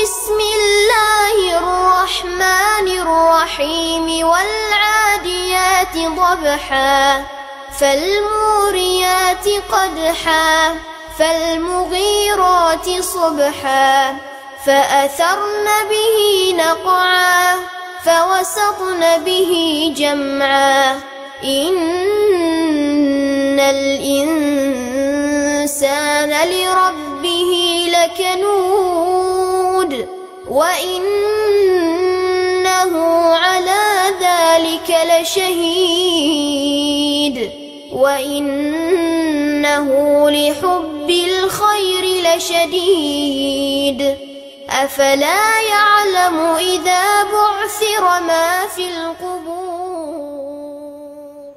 بسم الله الرحمن الرحيم والعاديات ضبحا فالموريات قدحا فالمغيرات صبحا فأثرن به نقعا فوسطن به جمعا إن الإنسان لربه لكنود وإنه على ذلك لشهيد وإنه لحب الخير لشديد أفلا يعلم إذا بعثر ما في القبور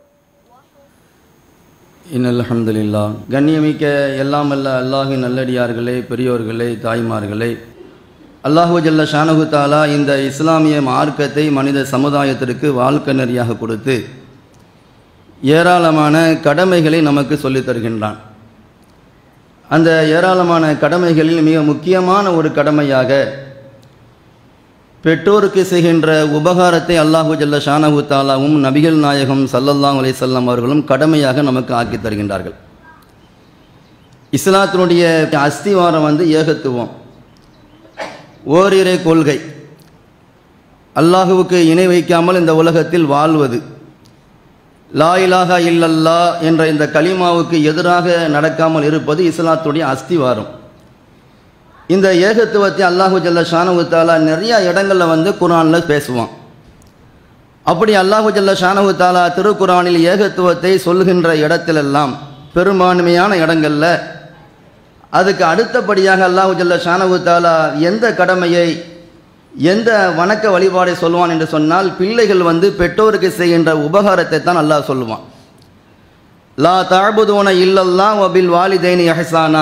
இன்னல் அல்ஹம்துலில்லா கண்ணியமிக்க எல்லாம் அல்ல அல்லாஹின் நல்லடியார்களே பெரியோர்களே தாய்மார்களே அல்லாஹு ஜல்ல ஷானஹு தாலா இந்த இஸ்லாமிய மார்க்கத்தை மனித சமுதாயத்திற்கு வாழ்க்கை நெறியாக கொடுத்து ஏராளமான கடமைகளை நமக்கு சொல்லித் தருகின்றான் அந்த ஏராளமான கடமைகளில் மிக முக்கியமான ஒரு கடமையாக பெற்றோருக்கு செய்கின்ற உபகாரத்தை அல்லாஹு ஜல்ல ஷானஹு தாலாவும் நபிகள் நாயகம் சல்லல்லாஹு அலைஹிஸ்ஸலாம் அவர்களும் கடமையாக நமக்கு ஆக்கி தருகின்றார்கள் இஸ்லாத்தினுடைய அஸ்திவாரம் வந்து ஏகத்துவம் ஓரிரை கொள்கை அல்லாஹுவுக்கு இணை வைக்காமல் இந்த உலகத்தில் வாழ்வது லா இலாஹா இல்லல்லா என்ற இந்த கலிமாவுக்கு எதிராக நடக்காமல் இருப்பது இஸ்லாத்துடைய அஸ்திவாரம் இந்த ஏகத்துவத்தை அல்லாஹு ஜல்ல ஷானு தாலா நிறைய இடங்களில் வந்து குரானில் பேசுவான் அப்படி அல்லாஹு ஜல்ல ஷானு தாலா திருக்குரானில் ஏகத்துவத்தை சொல்கின்ற இடத்திலெல்லாம் பெரும்பான்மையான இடங்களில் அதுக்கு அடுத்தபடியாக அல்லாஹு ஜல்ல ஷானு தாலா எந்த கடமையை எந்த வணக்க வழிபாடை சொல்லுவான் என்று சொன்னால் பிள்ளைகள் வந்து பெற்றோருக்கு செய்கின்ற உபகாரத்தை தான் அல்லாஹ் சொல்லுவான் லா தாழ்புதோன இல்லல்லா வபில் வாலிதைனி அஹசானா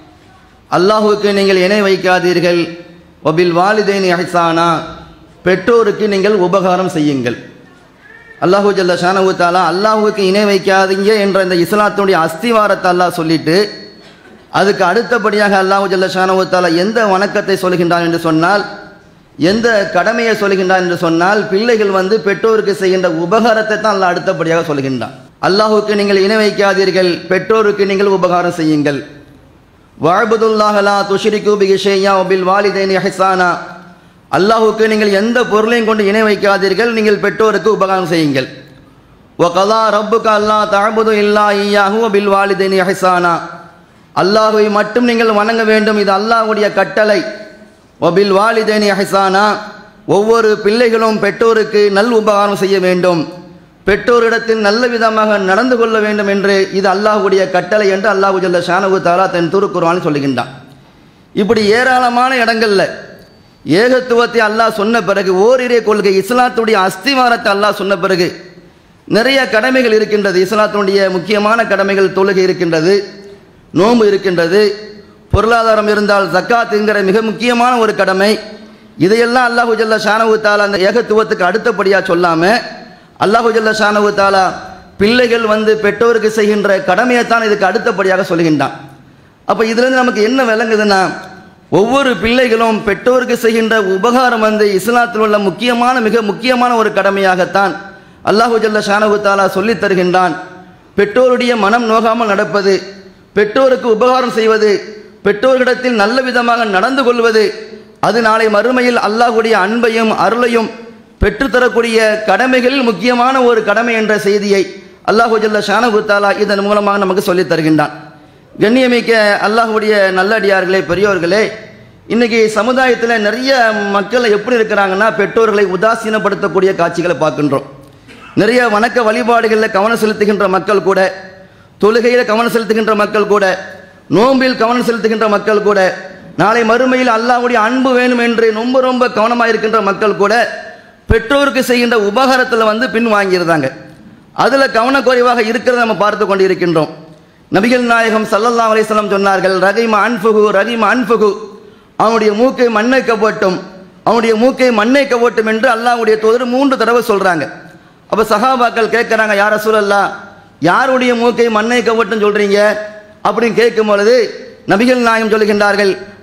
அல்லாஹுக்கு நீங்கள் இணை வைக்காதீர்கள் வபில் வாலிதைனி அஹசானா பெற்றோருக்கு நீங்கள் உபகாரம் செய்யுங்கள் அல்லாஹு ஜல்ல ஷானஹு தாலா அல்லாஹுக்கு இணை வைக்காதீங்க என்ற இந்த இஸ்லாத்தினுடைய அஸ்திவாரத்தை அல்லாஹ் சொல்லிட்டு அதுக்கு அடுத்தபடியாக அல்லாஹு ஜல்ல ஷானஹு தாலா எந்த வணக்கத்தை சொல்கின்றான் என்று சொன்னால் எந்த கடமையை சொல்கின்றான் என்று சொன்னால் பிள்ளைகள் வந்து பெற்றோருக்கு செய்கின்ற உபகாரத்தை தான் அல்லாஹ் அடுத்தபடியாக சொல்கின்றான் அல்லாஹுக்கு நீங்கள் இணை வைக்காதீர்கள் பெற்றோருக்கு நீங்கள் உபகாரம் செய்யுங்கள் வாழ்புதுல்லாஹலா துஷிரிக்கு பிகிஷேயா ஒபில் வாலிதைனி ஹிசானா அல்லாஹுக்கு நீங்கள் எந்த பொருளையும் கொண்டு இணை வைக்காதீர்கள் நீங்கள் பெற்றோருக்கு உபகாரம் செய்யுங்கள் ஒகலா ரப்புக்கு அல்லா தாழ்புது இல்லா ஈயாஹு ஒபில் வாலிதைனி ஹிசானா அல்லாஹுவை மட்டும் நீங்கள் வணங்க வேண்டும் இது அல்லாஹுடைய கட்டளை ஒபில் வாலிதைனி ஹிசானா ஒவ்வொரு பிள்ளைகளும் பெற்றோருக்கு நல் உபகாரம் செய்ய வேண்டும் பெற்றோரிடத்தில் நல்ல விதமாக நடந்து கொள்ள வேண்டும் என்று இது அல்லாஹுடைய கட்டளை என்று அல்லாஹு ஜல்ல ஷானகு தாலா தன் திருக்குறான் சொல்லுகின்றான் இப்படி ஏராளமான இடங்களில் ஏகத்துவத்தை அல்லாஹ் சொன்ன பிறகு ஓரிரை கொள்கை இஸ்லாத்துடைய அஸ்திவாரத்தை அல்லாஹ் சொன்ன பிறகு நிறைய கடமைகள் இருக்கின்றது இஸ்லாத்தினுடைய முக்கியமான கடமைகள் தொழுகை இருக்கின்றது நோன்பு இருக்கின்றது பொருளாதாரம் இருந்தால் ஜக்காத்துங்கிற மிக முக்கியமான ஒரு கடமை இதையெல்லாம் அல்லாஹு ஜல்ல ஷானவு தாலா அந்த ஏகத்துவத்துக்கு அடுத்தபடியாக சொல்லாமல் அல்லாஹு ஜல்ல ஷானவு தாலா பிள்ளைகள் வந்து பெற்றோருக்கு செய்கின்ற கடமையைத்தான் இதுக்கு அடுத்தபடியாக சொல்கின்றான் அப்போ இதுலேருந்து நமக்கு என்ன விளங்குதுன்னா ஒவ்வொரு பிள்ளைகளும் பெற்றோருக்கு செய்கின்ற உபகாரம் வந்து இஸ்லாத்தில் உள்ள முக்கியமான மிக முக்கியமான ஒரு கடமையாகத்தான் அல்லாஹு ஜல்ல ஷானஹு தாலா சொல்லித் தருகின்றான் பெற்றோருடைய மனம் நோகாமல் நடப்பது பெற்றோருக்கு உபகாரம் செய்வது பெற்றோர்களிடத்தில் நல்ல விதமாக நடந்து கொள்வது அது நாளை மறுமையில் அல்லாஹுடைய அன்பையும் அருளையும் பெற்றுத்தரக்கூடிய கடமைகளில் முக்கியமான ஒரு கடமை என்ற செய்தியை அல்லாஹு ஜல்ல ஷானஹு தாலா இதன் மூலமாக நமக்கு சொல்லித் தருகின்றான் கண்ணியமிக்க அல்லாஹுடைய நல்லடியார்களே பெரியோர்களே இன்னைக்கு சமுதாயத்தில் நிறைய மக்கள் எப்படி இருக்கிறாங்கன்னா பெற்றோர்களை உதாசீனப்படுத்தக்கூடிய காட்சிகளை பார்க்கின்றோம் நிறைய வணக்க வழிபாடுகளில் கவனம் செலுத்துகின்ற மக்கள் கூட தொழுகையில் கவனம் செலுத்துகின்ற மக்கள் கூட நோம்பில் கவனம் செலுத்துகின்ற மக்கள் கூட நாளை மறுமையில் அல்லாஹ்வுடைய அன்பு வேணும் என்று ரொம்ப ரொம்ப கவனமாக இருக்கின்ற மக்கள் கூட பெற்றோருக்கு செய்கின்ற உபகாரத்தில் வந்து பின் வாங்கியிருந்தாங்க அதில் கவனக்குறைவாக இருக்கிறத நம்ம பார்த்து கொண்டு இருக்கின்றோம் நபிகள் நாயகம் சல்லல்லா அலிஸ்லாம் சொன்னார்கள் ரகிம அன்புகு ரகிம அன்புகு அவனுடைய மூக்கை மண்ணை கவட்டும் அவனுடைய மூக்கை மண்ணை கவட்டும் என்று அல்லாஹ்வுடைய தூதர் மூன்று தடவை சொல்றாங்க அப்ப சஹாபாக்கள் கேட்குறாங்க யார சூழல்லா யாருடைய மூக்கை மண்ணை கவட்டும் சொல்றீங்க அப்படின்னு கேட்கும் பொழுது நபிகள் நாயகம் சொல்லுகின்றார்கள்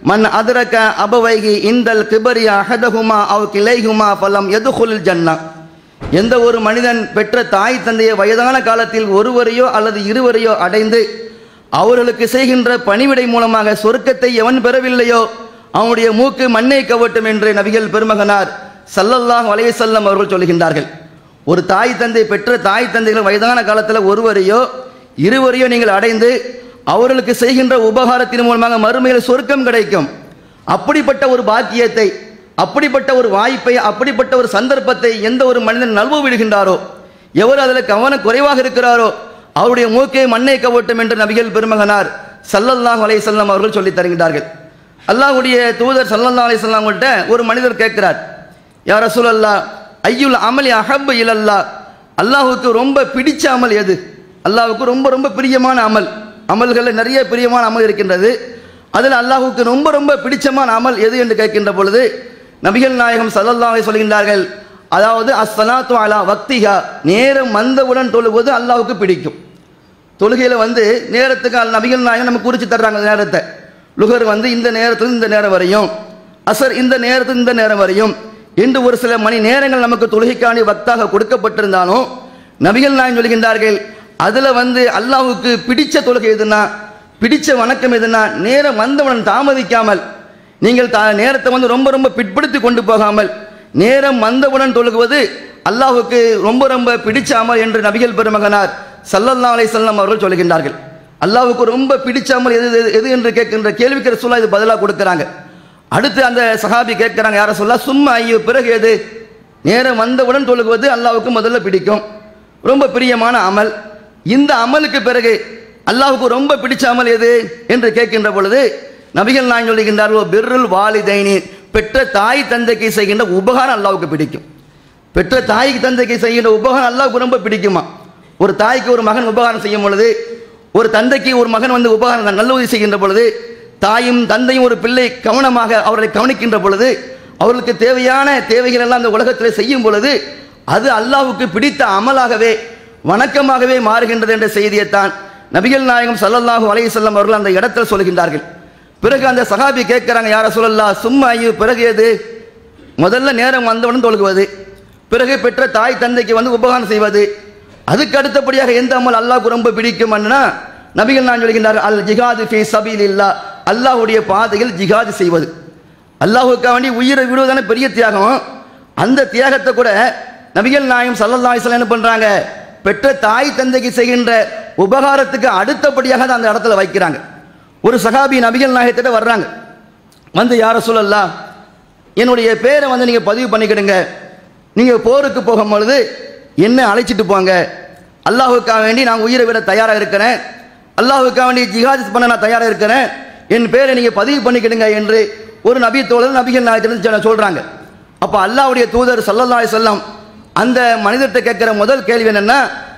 மன் அதரக அபவைகி இந்தல் கிபரி அஹதகுமா அவ் கிளைகுமா பலம் எதுகுல் ஜன்னா எந்த ஒரு மனிதன் பெற்ற தாய் தந்தையை வயதான காலத்தில் ஒருவரையோ அல்லது இருவரையோ அடைந்து அவர்களுக்கு செய்கின்ற பணிவிடை மூலமாக சொர்க்கத்தை எவன் பெறவில்லையோ அவனுடைய மூக்கு மண்ணை கவட்டும் என்று நபிகள் பெருமகனார் சல்லல்லாஹு அலைஹி வஸல்லம் அவர்கள் சொல்கின்றார்கள் ஒரு தாய் தந்தை பெற்ற தாய் தந்தைகள் வயதான காலத்தில் ஒருவரையோ இருவரையோ நீங்கள் அடைந்து அவர்களுக்கு செய்கின்ற உபகாரத்தின் மூலமாக மறுமையில் சொர்க்கம் கிடைக்கும் அப்படிப்பட்ட ஒரு பாக்கியத்தை அப்படிப்பட்ட ஒரு வாய்ப்பை அப்படிப்பட்ட ஒரு சந்தர்ப்பத்தை எந்த ஒரு மனிதன் நல்வு விடுகின்றாரோ எவர் அதில் கவனம் குறைவாக இருக்கிறாரோ அவருடைய மூக்கை மண்ணை கவட்டும் என்று நபிகள் பெருமகனார் சல்லல்லாஹு அலைஹி வஸல்லம் அவர்கள் சொல்லித் தருகின்றார்கள் அல்லாஹ்வுடைய தூதர் சல்லல்லாஹு அலைஹி வஸல்லம் அவங்கள்ட்ட ஒரு மனிதர் கேட்கிறார் யா ரசூலல்லா ஐயுல் அமலி அஹப் இலல்லா அல்லாஹ்வுக்கு ரொம்ப பிடிச்ச அமல் எது அல்லாஹ்வுக்கு ரொம்ப ரொம்ப பிரியமான அமல் அமல்களில் நிறைய பிரியமான அமல் இருக்கின்றது அதில் அல்லாஹ்வுக்கு ரொம்ப ரொம்ப பிடிச்சமான அமல் எது என்று கேட்கின்ற பொழுது நபிகள் நாயகம் சல்லல்லாஹு அலைஹி சொல்கின்றார்கள் அதாவது அஸ்ஸலாத்து அலா வக்திஹா நேரம் வந்தவுடன் தொழுவது அல்லாஹ்வுக்கு பிடிக்கும் தொழுகையில் வந்து நேரத்துக்கு அல் நபிகள் நாயகம் நமக்கு குறித்து தர்றாங்க அந்த நேரத்தை லுகர் வந்து இந்த நேரத்தில் இந்த நேரம் வரையும் அசர் இந்த நேரத்தில் இந்த நேரம் வரையும் என்று ஒரு சில மணி நேரங்கள் நமக்கு தொழுகைக்காண்டி வக்தாக கொடுக்கப்பட்டிருந்தாலும் நபிகள் நாயகம் சொல்கின்றார்கள் அதில் வந்து அல்லாஹ்வுக்கு பிடிச்ச தொழுகை எதுனா பிடிச்ச வணக்கம் எதுனா நேரம் வந்தவுடன் தாமதிக்காமல் நீங்கள் தா நேரத்தை வந்து ரொம்ப ரொம்ப பிற்படுத்தி கொண்டு போகாமல் நேரம் வந்தவுடன் தொழுகுவது அல்லாஹ்வுக்கு ரொம்ப ரொம்ப பிடிச்ச அமல் என்று நபிகள் பெருமகனார் சல்லல்லா அலைஹிஸ்ஸலாம் அவர்கள் சொல்கின்றார்கள் அல்லாஹ்வுக்கு ரொம்ப பிடிச்ச அமல் எது எது- எது என்று கேட்கின்ற கேள்விக்கு ரசூலா இது பதிலாக கொடுக்குறாங்க அடுத்து அந்த சஹாபி கேட்குறாங்க யார சொல்ல சும்மா ஐயோ பிறகு எது நேரம் வந்தவுடன் தொழுகுவது அல்லாஹ்வுக்கு முதல்ல பிடிக்கும் ரொம்ப பிரியமான அமல் இந்த அமலுக்கு பிறகு அல்லாஹ்வுக்கு ரொம்ப பிடிச்ச அமல் எது என்று கேட்கின்ற பொழுது நபிகள் நான் சொல்லுகின்றார்கள் பிர்ருல் வாலிதைனி பெற்ற தாய் தந்தைக்கு செய்கின்ற உபகாரம் அல்லாஹ்வுக்கு பிடிக்கும் பெற்ற தாய்க்கு தந்தைக்கு செய்கின்ற உபகாரம் அல்லாஹ்வுக்கு ரொம்ப பிடிக்குமா ஒரு தாய்க்கு ஒரு மகன் உபகாரம் செய்யும் பொழுது ஒரு தந்தைக்கு ஒரு மகன் வந்து உபகாரம் நல்ல உதவி செய்கின்ற பொழுது தாயும் தந்தையும் ஒரு பிள்ளை கவனமாக அவர்களை கவனிக்கின்ற பொழுது அவர்களுக்கு தேவையான தேவைகள் எல்லாம் அந்த உலகத்தில் செய்யும் பொழுது அது அல்லாஹ்வுக்கு பிடித்த அமலாகவே வணக்கமாகவே மாறுகின்றது என்ற செய்தியைத்தான் நபிகள் நாயகம் ஸல்லல்லாஹு அலைஹி வஸல்லம் அவர்கள் அந்த இடத்தில் சொல்கின்றார்கள் பிறகு அந்த சஹாபி கேட்குறாங்க யார சொல்லலாம் சும்மா ஐயோ பிறகு எது முதல்ல நேரம் வந்தவுடன் தொழுகுவது பிறகு பெற்ற தாய் தந்தைக்கு வந்து உபகாரம் செய்வது அதுக்கு அடுத்தபடியாக எந்த அமல் அல்லாஹ்வுக்கு ரொம்ப பிடிக்கும்னா நபிகள் நான் சொல்கின்றார்கள் அல் ஜிஹாது ஃபீ சபீலில்லா அல்லாஹ்வுடைய பாதையில் ஜிஹாது செய்வது அல்லாஹ்வுக்காக வேண்டி உயிரை விடுவதான பெரிய தியாகம் அந்த தியாகத்தை கூட நபிகள் நாயம் சல்லல்லாஹு அலைஹி வஸல்லம் என்ன பண்றாங்க பெற்ற தாய் தந்தைக்கு செய்கின்ற உபகாரத்துக்கு அடுத்தபடியாக அதை அந்த இடத்துல வைக்கிறாங்க ஒரு சகாபி நபிகள் நாயகத்திட்ட வர்றாங்க வந்து யார சொல்லலாம் என்னுடைய பேரை வந்து நீங்கள் பதிவு பண்ணிக்கிடுங்க நீங்கள் போருக்கு போகும் பொழுது என்ன அழைச்சிட்டு போங்க அல்லாஹுக்காக வேண்டி நான் உயிரை விட தயாராக இருக்கிறேன் அல்லாஹுக்காக வேண்டி ஜிஹாத் பண்ண நான் தயாராக இருக்கிறேன் என் பேரை நீங்கள் பதிவு பண்ணிக்கிடுங்க என்று ஒரு நபி தோழர் நபிகள் நாயகத்திலிருந்து சொல்கிறாங்க அப்போ அல்லாஹ்வுடைய தூதர் சல்லல்லாஹு அலைஹி வஸல்லம் அந்த மனிதர்கிட்ட கேட்குற முதல் கேள்வி என்னென்னா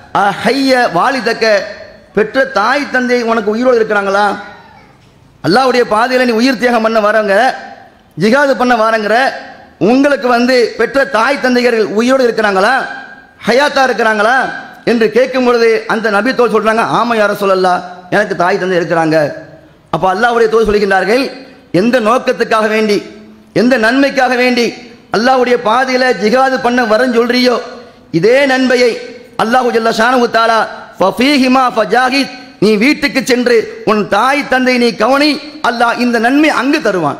ஹைய வாலிதக்க பெற்ற தாய் தந்தை உனக்கு உயிரோடு இருக்கிறாங்களா அல்லாஹ்வுடைய பாதையில் நீ உயிர் தியாகம் பண்ண வரங்க ஜிகாது பண்ண வரங்கிற உங்களுக்கு வந்து பெற்ற தாய் தந்தையர்கள் உயிரோடு இருக்கிறாங்களா ஹயாத்தா இருக்கிறாங்களா என்று கேட்கும் பொழுது அந்த நபி தோல் சொல்றாங்க ஆமா யார சொல்லலாம் எனக்கு தாய் தந்தை இருக்கிறாங்க அப்போ அல்லாஹ்வுடைய தோல் சொல்கின்றார்கள் எந்த நோக்கத்துக்காக வேண்டி எந்த நன்மைக்காக வேண்டி அல்லாஹ்வுடைய பாதையில ஜிகாது பண்ண வரன்னு சொல்றியோ இதே நன்மையை அல்லாஹு ஜல்ல ஷானு தாலா ஃபீஹிமா ஃபஜாஹித் நீ வீட்டுக்கு சென்று உன் தாய் தந்தை நீ கவனி அல்லாஹ் இந்த நன்மை அங்கு தருவான்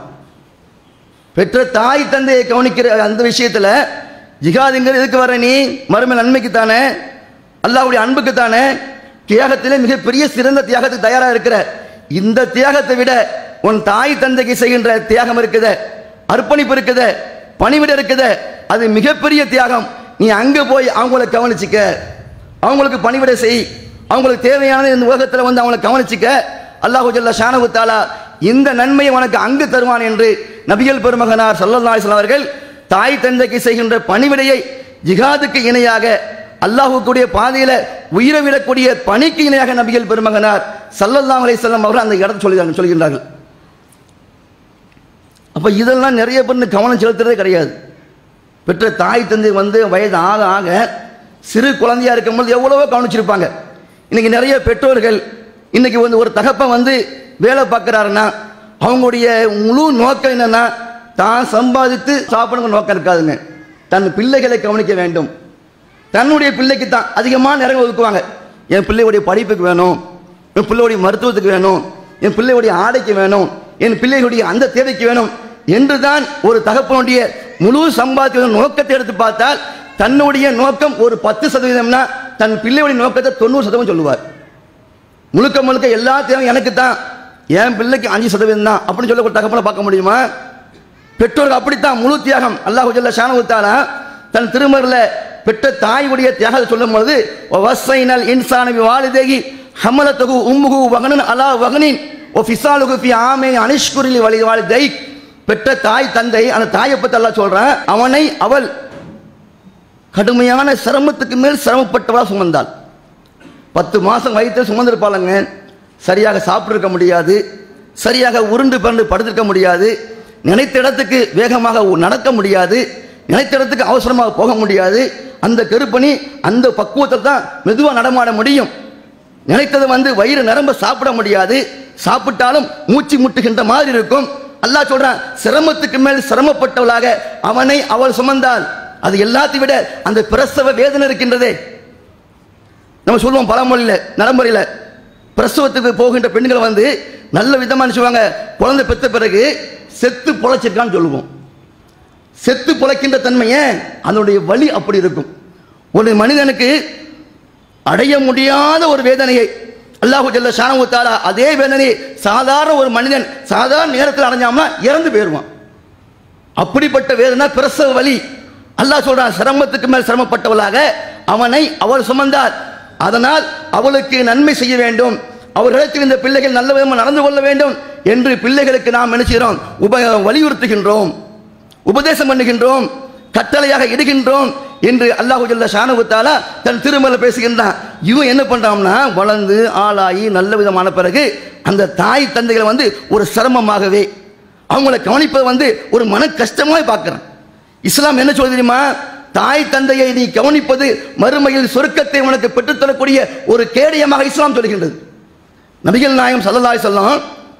பெற்ற தாய் தந்தையை கவனிக்கிற அந்த விஷயத்துல ஜிகாதுங்கிற எதுக்கு வர நீ மறுமை நன்மைக்கு தானே அல்லாஹ்வுடைய அன்புக்கு தானே தியாகத்திலே மிகப்பெரிய சிறந்த தியாகத்துக்கு தயாரா இருக்கிற இந்த தியாகத்தை விட உன் தாய் தந்தைக்கு செய்கின்ற தியாகம் இருக்குதே அர்ப்பணிப்பு இருக்குதே பணிவிட இருக்குதே அது மிகப்பெரிய தியாகம் நீ அங்க போய் அவங்கள கவனிச்சுக்க அவங்களுக்கு பணிவிட செய் அவங்களுக்கு தேவையானது இந்த உலகத்தில் வந்து அவங்களை கவனிச்சுக்க அல்லாஹு ஜல்ல ஷானஹு தாலா இந்த நன்மையை உனக்கு அங்கு தருவான் என்று நபிகள் பெருமகனார் சல்லல்லாஹு அலைஹி வஸல்லம் அவர்கள் தாய் தந்தைக்கு செய்கின்ற பணிவிடையை ஜிஹாதுக்கு இணையாக அல்லாஹுக்குடைய பாதையில உயிரை விடக்கூடிய பணிக்கு இணையாக நபிகள் பெருமகனார் சல்லல்லாஹு அலைஹி வஸல்லம் அவர்கள் அந்த இடத்தை சொல்லி சொல்கின்றார்கள் அப்ப இதெல்லாம் நிறைய பேர் கவனம் செலுத்துறதே கிடையாது பெற்ற தாய் தந்தை வந்து வயது ஆக ஆக சிறு குழந்தையா இருக்கும்போது எவ்வளவோ கவனிச்சிருப்பாங்க இன்னைக்கு நிறைய பெற்றோர்கள் இன்னைக்கு வந்து ஒரு தகப்பன் வந்து வேலை பார்க்குறாருன்னா அவங்களுடைய முழு நோக்கம் என்னன்னா தான் சம்பாதித்து சாப்பிடணும் நோக்கம் இருக்காதுங்க தன் பிள்ளைகளை கவனிக்க வேண்டும் தன்னுடைய பிள்ளைக்கு தான் அதிகமான நேரம் ஒதுக்குவாங்க என் பிள்ளையுடைய படிப்புக்கு வேணும் என் பிள்ளையுடைய மருத்துவத்துக்கு வேணும் என் பிள்ளையுடைய ஆடைக்கு வேணும் என் பிள்ளைகளுடைய அந்த தேவைக்கு வேணும் என்றுதான் ஒரு தகப்பனுடைய முழு சம்பாத்திய நோக்கத்தை எடுத்து பார்த்தால் தன்னுடைய நோக்கம் ஒரு பத்து சதவீதம்னா தன் பிள்ளையுடைய நோக்கத்தை தொண்ணூறு சதவீதம் சொல்லுவார் முழுக்க முழுக்க எல்லா தேவையும் எனக்கு தான் என் பிள்ளைக்கு அஞ்சு சதவீதம் தான் அப்படின்னு சொல்ல ஒரு தகப்பனை பார்க்க முடியுமா பெற்றோர்கள் அப்படித்தான் முழு தியாகம் அல்லாஹு ஜல்ல ஷானவுத்தாலா தன் திருமறில் பெற்ற தாயுடைய தியாகத்தை சொல்லும் பொழுது வசைனல் இன்சானவி வாலிதேகி ஹமலத்தகு உம்முகு வகனன் அலா வகனின் ஓ ஃபிசாலுகு ஃபி ஆமே அனிஷ்குரிலி வழி வாலிதை பெற்ற தாய் தந்தை அந்த தாயை பற்றி அல்லாஹ் சொல்றான் அவனை அவள் கடுமையான சிரமத்துக்கு மேல் சிரமப்பட்டவளா சுமந்தாள் பத்து மாதம் வயிற்று சுமந்திருப்பாளுங்க சரியாக சாப்பிட்டிருக்க முடியாது சரியாக உருண்டு பரண்டு படுத்திருக்க முடியாது நினைத்த இடத்துக்கு வேகமாக உ- நடக்க முடியாது நினைத்த இடத்துக்கு அவசரமாக போக முடியாது அந்த கருப்பணி அந்த பக்குவத்தில் தான் மெதுவாக நடமாட முடியும் நினைத்தது வந்து வயிறு நிரம்ப சாப்பிட முடியாது சாப்பிட்டாலும் மூச்சு முட்டுகின்ற மாதிரி இருக்கும் அல்லாஹ் சொல்றான் சிரமத்துக்கு மேல் சிரமப்பட்டவளாக அவனை அவள் சுமந்தாள் அது எல்லாத்தையும் விட அந்த பிரசவ வேதனை இருக்கின்றதே நம்ம சொல்லுவோம் பழமொழியில் நடைமுறையில் பிரசவத்துக்கு போகின்ற பெண்கள் வந்து நல்ல விதமாக நினைச்சுவாங்க குழந்தை பெற்ற பிறகு செத்து பொழைச்சிருக்கான்னு சொல்லுவோம் செத்து பொழைக்கின்ற தன்மையை அதனுடைய வலி அப்படி இருக்கும் ஒரு மனிதனுக்கு அடைய முடியாத ஒரு வேதனையை அல்லாஹு ஜல்ல ஷானஹு தஆலா அதே வேதனையை சாதாரண ஒரு மனிதன் சாதாரண நேரத்தில் அடைஞ்சாம்னா இறந்து போயிடுவான் அப்படிப்பட்ட வேதனை பிரசவ வலி அல்லாஹ் சொல்றான் சிரமத்துக்கு மேல் சிரமப்பட்டவளாக அவனை அவள் சுமந்தார் அதனால் அவளுக்கு நன்மை செய்ய வேண்டும் அவர்களிடத்தில் இந்த பிள்ளைகள் நல்ல விதமாக நடந்து கொள்ள வேண்டும் என்று பிள்ளைகளுக்கு நாம் நினைச்சுகிறோம் உப வலியுறுத்துகின்றோம் உபதேசம் பண்ணுகின்றோம் கட்டளையாக இடுகின்றோம் என்று அல்லாஹு ஜல்ல ஷானஹு தஆலா தன் திருமலை பேசுகின்றான் இவன் என்ன பண்றான்னா வளர்ந்து ஆளாகி நல்ல விதமான பிறகு அந்த தாய் தந்தைகளை வந்து ஒரு சிரமமாகவே அவங்கள கவனிப்பது வந்து ஒரு மன கஷ்டமாய் பார்க்கிறேன் இஸ்லாம் என்ன சொல்லுது தெரியுமா தாய் தந்தையை நீ கவனிப்பது மறுமையில் சொர்க்கத்தை உனக்கு பெற்றுத்தரக்கூடிய ஒரு கேடயமாக இஸ்லாம் சொல்கின்றது நபிகள் நாயம் சல்லல்லாஹு சொல்லம்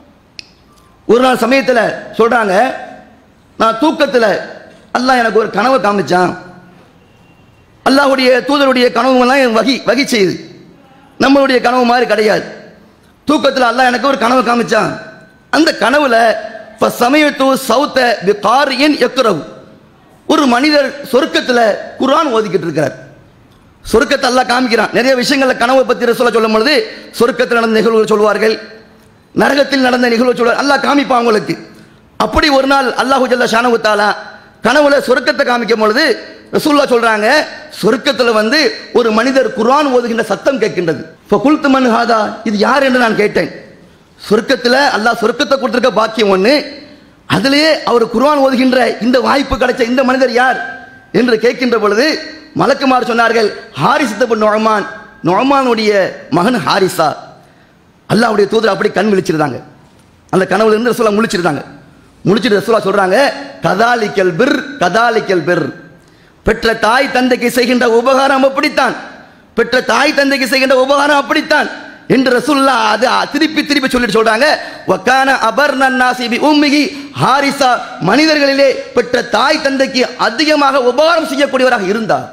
ஒரு நாள் சமயத்தில் சொல்றாங்க நான் தூக்கத்தில் அல்லாஹ் எனக்கு ஒரு கனவை காமிச்சான் அல்லாஹ்வுடைய தூதருடைய கனவுலாம் எனக்கு வகி வகி செய்யுது நம்மளுடைய கனவு மாதிரி கிடையாது தூக்கத்தில் அல்லாஹ் எனக்கு ஒரு கனவு காமிச்சான் அந்த கனவுல சமயத்து சௌத்த காரியின் எக்குறவு ஒரு மனிதர் சொர்க்கத்தில் குர்ஆன் ஓதிக்கிட்டு இருக்கிறார் சொர்க்கத்தை அல்லாஹ் காமிக்கிறான் நிறைய விஷயங்களை கனவை பற்றி சொல்ல சொல்லும் பொழுது சொர்க்கத்தில் நடந்த நிகழ்வுகள் சொல்வார்கள் நரகத்தில் நடந்த நிகழ்வு சொல்வார் அல்லாஹ் காமிப்பான் அவங்களுக்கு அப்படி ஒரு நாள் அல்லாஹு ஜல்ல ஷானஹு தஆலா கனவுல சொர்க்கத்தை காமிக்கும் பொழுது ரசூல்லா சொல்றாங்க சொர்க்கத்தில் வந்து ஒரு மனிதர் குர்ஆன் ஓதுகின்ற சத்தம் கேட்கின்றது இப்போ குல்த்து மன் ஹாதா இது யார் என்று நான் கேட்டேன் சொர்க்கத்தில் அல்லாஹ் சொர்க்கத்தை கொடுத்திருக்க பாக்கியம் ஒன்று அதிலேயே அவர் குர்ஆன் ஓதுகின்ற இந்த வாய்ப்பு கிடைச்ச இந்த மனிதர் யார் என்று கேட்கின்ற பொழுது மலக்குமார் சொன்னார்கள் ஹாரிசத்து நொழமான் நொழமானுடைய மகன் ஹாரிசா அல்லாஹ்வுடைய தூதர் அப்படி கண் விழிச்சிருந்தாங்க அந்த கனவுல இருந்து ரசூலா முழிச்சிருந்தாங்க முழிச்சிட்டு ரசூலா சொல்றாங்க கதாலிக்கல் பிர் கதாலிக்கல் பிர் பெற்ற தாய் தந்தைக்கு செய்கின்ற உபகாரம் அப்படித்தான் பெற்ற தாய் தந்தைக்கு செய்கின்ற உபகாரம் அப்படித்தான் என்று ரசூல்லா அது திருப்பி திருப்பி சொல்லிட்டு சொல்றாங்க வக்கான அபர் நன்னாசி பி உம்மிகி ஹாரிசா மனிதர்களிலே பெற்ற தாய் தந்தைக்கு அதிகமாக உபகாரம் செய்யக்கூடியவராக இருந்தார்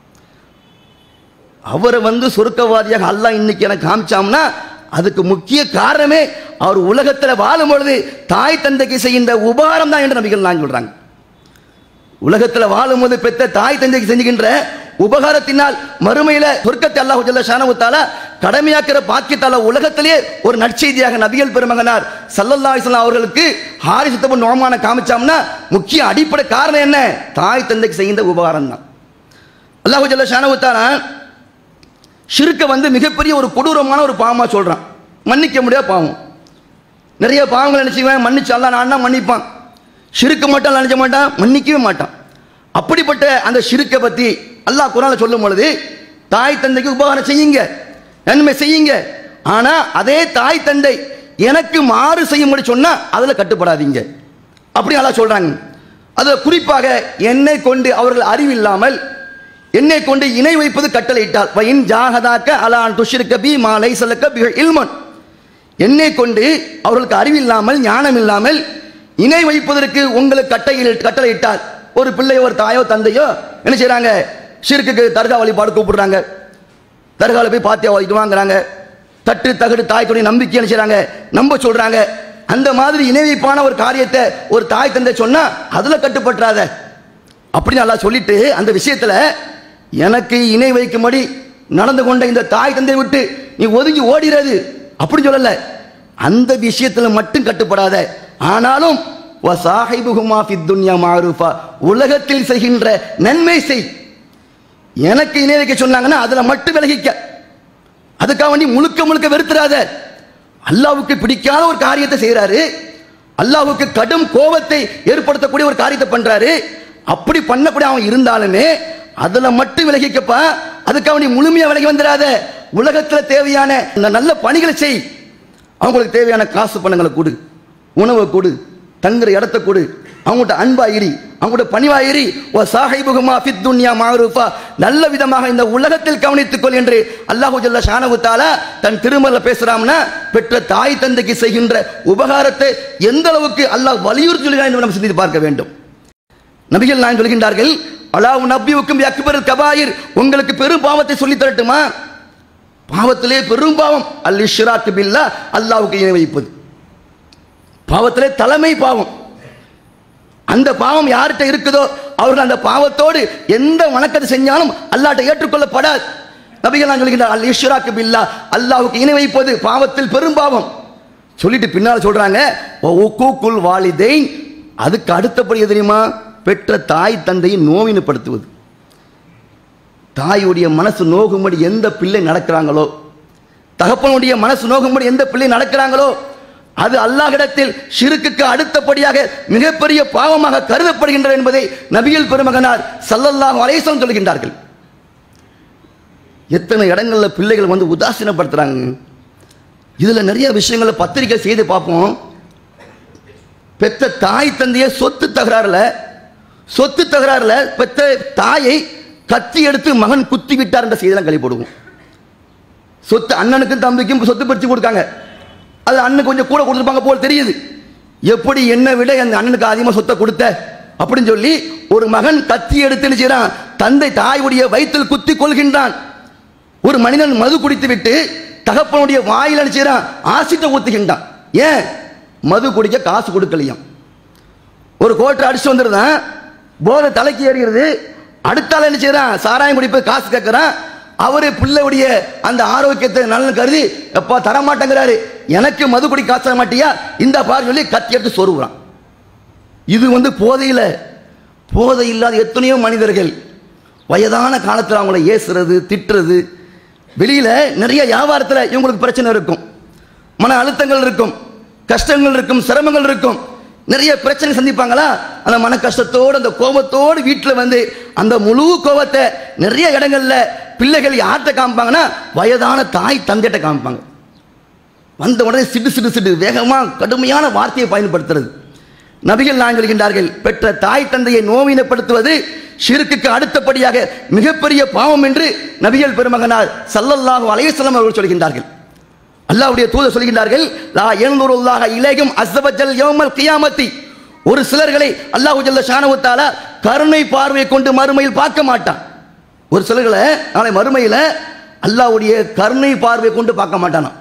அவரை வந்து சொர்க்கவாதியாக அல்லாஹ் இன்னைக்கு எனக்கு காமிச்சாம்னா அதுக்கு முக்கிய காரணமே அவர் உலகத்தில் வாழும் பொழுது தாய் தந்தைக்கு செய்கின்ற உபகாரம் தான் என்று நபிகள் நான் சொல்றாங்க உலகத்தில் வாழும்போது பெற்ற தாய் தந்தைக்கு செஞ்சுகின்ற உபகாரத்தினால் மறுமையில சொர்க்கத்தை அல்லாஹு ஜல்ல ஷானவுத்தால கடமையாக்கிற பாக்கியத்தால உலகத்திலே ஒரு நற்செய்தியாக நபிகள் பெருமகனார் சல்லல்லா இஸ்லாம் அவர்களுக்கு ஹாரிசத்தபு நோமான காமிச்சாம்னா முக்கிய அடிப்படை காரணம் என்ன தாய் தந்தைக்கு செய்கின்ற உபகாரம் தான் அல்லாஹு ஜல்ல ஷானவுத்தாலா ஷிருக்க வந்து மிகப்பெரிய ஒரு கொடூரமான ஒரு பாவமாக சொல்கிறான் மன்னிக்க முடியாத பாவம் நிறைய பாவங்களை நினச்சிக்குவேன் மன்னிச்சு அல்லா நான் தான் மன்னிப்பான் ஷிருக்க மட்டும் நினைச்ச மாட்டான் மன்னிக்கவே மாட்டான் அப்படிப்பட்ட அந்த ஷிருக்கை பற்றி அல்லாஹ் குரான சொல்லும் பொழுது தாய் தந்தைக்கு உபகாரம் செய்யுங்க நன்மை செய்யுங்க ஆனால் அதே தாய் தந்தை எனக்கு மாறு செய்யும்படி சொன்னால் அதில் கட்டுப்படாதீங்க அப்படி அல்லாஹ் சொல்கிறாங்க அதில் குறிப்பாக என்னை கொண்டு அவர்கள் அறிவில்லாமல் என்னை கொண்டு இணை வைப்பது கட்டளையிட்டால் வயின் ஜாகதாக்க அலான் துஷிருக்க பி மாலை சலக்க பி இல்மன் என்னை கொண்டு அவர்களுக்கு அறிவில்லாமல் ஞானம் இல்லாமல் இணை வைப்பதற்கு உங்களுக்கு கட்டையில் கட்டளையிட்டார் ஒரு பிள்ளையோ ஒரு தாயோ தந்தையோ என்ன செய்றாங்க ஷிர்க்குக்கு தர்கா வழிபாடு கூப்பிடுறாங்க தர்கால போய் பாத்தியா வாங்கிட்டு வாங்குறாங்க தட்டு தகடு தாய் துணை நம்பிக்கை என்ன செய்றாங்க நம்ப சொல்றாங்க அந்த மாதிரி இணை வைப்பான ஒரு காரியத்தை ஒரு தாய் தந்தை சொன்னா அதுல கட்டுப்பட்டுறாத அப்படின்னு அல்லாஹ் சொல்லிட்டு அந்த விஷயத்துல எனக்கு இணை வைக்கும்படி நடந்து கொண்ட இந்த தாய் தந்தை விட்டு நீ ஒதுங்கி ஓடிறது அப்படி சொல்லல அந்த விஷயத்துல மட்டும் கட்டுப்படாத ஆனாலும் வசாஹிபுகுமா ஃபித் துன்யா மாரூஃபா உலகத்தில் செய்கின்ற நன்மை செய் எனக்கு இணை வைக்க சொன்னாங்கன்னா அதுல மட்டும் விலகிக்க அதுக்காக வேண்டி முழுக்க முழுக்க வெறுத்துறாத அல்லாவுக்கு பிடிக்காத ஒரு காரியத்தை செய்யறாரு அல்லாவுக்கு கடும் கோபத்தை ஏற்படுத்தக்கூடிய ஒரு காரியத்தை பண்றாரு அப்படி பண்ணக்கூடிய அவன் இருந்தாலுமே அதுல மட்டும் விலகிக்கப்பா அதுக்காக வேண்டி முழுமையா விலகி வந்துடாத உலகத்துல தேவையான இந்த நல்ல பணிகளை செய் அவங்களுக்கு தேவையான காசு பணங்களை கொடு உணவை கொடு தங்குற இடத்த கொடு அவங்கள்ட்ட அன்பாயிரி அவங்கள்ட்ட பணிவாயிரி ஓ சாஹிபுகுமா ஃபித் துன்யா மாரூஃபா நல்ல விதமாக இந்த உலகத்தில் கவனித்துக் கொள் என்று அல்லாஹு ஜல்ல ஷானஹு தஆலா தன் திருமல பேசுறாம்னா பெற்ற தாய் தந்தைக்கு செய்கின்ற உபகாரத்தை எந்த அளவுக்கு அல்லாஹ் வலியுறுத்தி சொல்கிறான் என்று நம்ம சிந்தித்து பார்க்க வேண்டும் நபிகள் நான் சொல்கின்றார்கள் அலாவு நபிவுக்கும் அக்பர் கபாயிர் உங்களுக்கு பெரும் பாவத்தை சொல்லி தரட்டுமா பாவத்திலே பெரும் பாவம் அல் இஷ்ராக்கு பில்லா அல்லாவுக்கு இணை வைப்பது பாவத்திலே தலைமை பாவம் அந்த பாவம் யார்கிட்ட இருக்குதோ அவர்கள் அந்த பாவத்தோடு எந்த வணக்கத்தை செஞ்சாலும் அல்லாட்ட ஏற்றுக்கொள்ளப்படாது நபிகள் நான் சொல்கின்றார் அல் இஷ்ராக்கு பில்லா அல்லாவுக்கு இணை வைப்பது பாவத்தில் பெரும் பாவம் சொல்லிட்டு பின்னால் சொல்றாங்க உக்கூக்குல் வாலிதைன் அதுக்கு அடுத்தபடி எது தெரியுமா பெற்ற தாய் தந்தையை நோவினப்படுத்துவது தாயுடைய மனசு நோகும்படி எந்த பிள்ளை நடக்கிறாங்களோ தகப்பனுடைய மனசு நோகும்படி எந்த பிள்ளை நடக்கிறாங்களோ அது அல்லாஹ்விடத்தில் ஷிருக்குக்கு அடுத்தபடியாக மிகப்பெரிய பாவமாக கருதப்படுகின்றது என்பதை நபிகள் பெருமகனார் சல்லல்லாஹு அலைஹிஸ்ஸலாம் சொல்கின்றார்கள் எத்தனை இடங்கள்ல பிள்ளைகள் வந்து உதாசீனப்படுத்துறாங்க இதுல நிறைய விஷயங்களை பத்திரிக்கை செய்து பார்ப்போம் பெத்த தாய் தந்தைய சொத்து தகராறுல சொத்து தகராறுல பெத்த தாயை கத்தி எடுத்து மகன் குத்தி விட்டார் என்ற செய்தியெல்லாம் கழி போடுவோம் சொத்து அண்ணனுக்கும் தம்பிக்கும் சொத்து பிரிச்சு கொடுக்காங்க அது அண்ணன் கொஞ்சம் கூட கொடுத்துருப்பாங்க போல் தெரியுது எப்படி என்ன விட அந்த அண்ணனுக்கு அதிகமாக சொத்தை கொடுத்த அப்படின்னு சொல்லி ஒரு மகன் கத்தி எடுத்து என்ன செய்றான் தந்தை தாயுடைய வயிற்றில் குத்தி கொள்கின்றான் ஒரு மனிதன் மது குடித்து விட்டு தகப்பனுடைய வாயில் என்ன செய்றான் ஆசிட்ட ஊத்துகின்றான் ஏன் மது குடிக்க காசு கொடுக்கலையாம் ஒரு கோட்டை அடிச்சு வந்துருதான் போதை தலைக்கு ஏறுகிறது அடுத்தால என்ன செய்யறான் சாராயம் குடிப்பு காசு கேட்கறான் அவரு பிள்ளையுடைய அந்த ஆரோக்கியத்தை நல்ல கருதி எப்பா தர மாட்டேங்கிறாரு எனக்கு மது குடி காசு தர மாட்டியா இந்த பாரு சொல்லி கத்தி எடுத்து சொருகுறான் இது வந்து போதையில போதை இல்லாத எத்தனையோ மனிதர்கள் வயதான காலத்தில் அவங்கள ஏசுறது திட்டுறது வெளியில நிறைய வியாபாரத்தில் இவங்களுக்கு பிரச்சனை இருக்கும் மன அழுத்தங்கள் இருக்கும் கஷ்டங்கள் இருக்கும் சிரமங்கள் இருக்கும் நிறைய பிரச்சனை சந்திப்பாங்களா அந்த மன கஷ்டத்தோடு அந்த கோபத்தோடு வீட்டில் வந்து அந்த முழு கோபத்தை நிறைய இடங்கள்ல பிள்ளைகள் யார்கிட்ட காமிப்பாங்கன்னா வயதான தாய் தந்தையிட்ட காமிப்பாங்க வந்த உடனே சிடு சிடு சிடு வேகமாக கடுமையான வார்த்தையை பயன்படுத்துறது நபிகள் நான் சொல்கின்றார்கள் பெற்ற தாய் தந்தையை நோவினப்படுத்துவது ஷிருக்குக்கு அடுத்தபடியாக மிகப்பெரிய பாவம் என்று நபிகள் பெருமகனார் சல்லல்லாஹு அலைஹிஸ்ஸலாம் அவர்கள் சொல்கின்றார்கள் அல்லாஹ்வுடைய தூதர் சொல்கின்றார்கள் லா யன்துருல்லாஹ இலைக்கும் அஸ்ஸவஜல் யௌமல் கியாமத்தி ஒரு சிலர்களை அல்லாஹ் ஜல்ல ஷானஹு தஆலா கருணை பார்வை கொண்டு மறுமையில் பார்க்க மாட்டான் ஒரு சிலர்களை நாளை மறுமையில் அல்லாஹ்வுடைய கருணை பார்வை கொண்டு பார்க்க மாட்டானாம்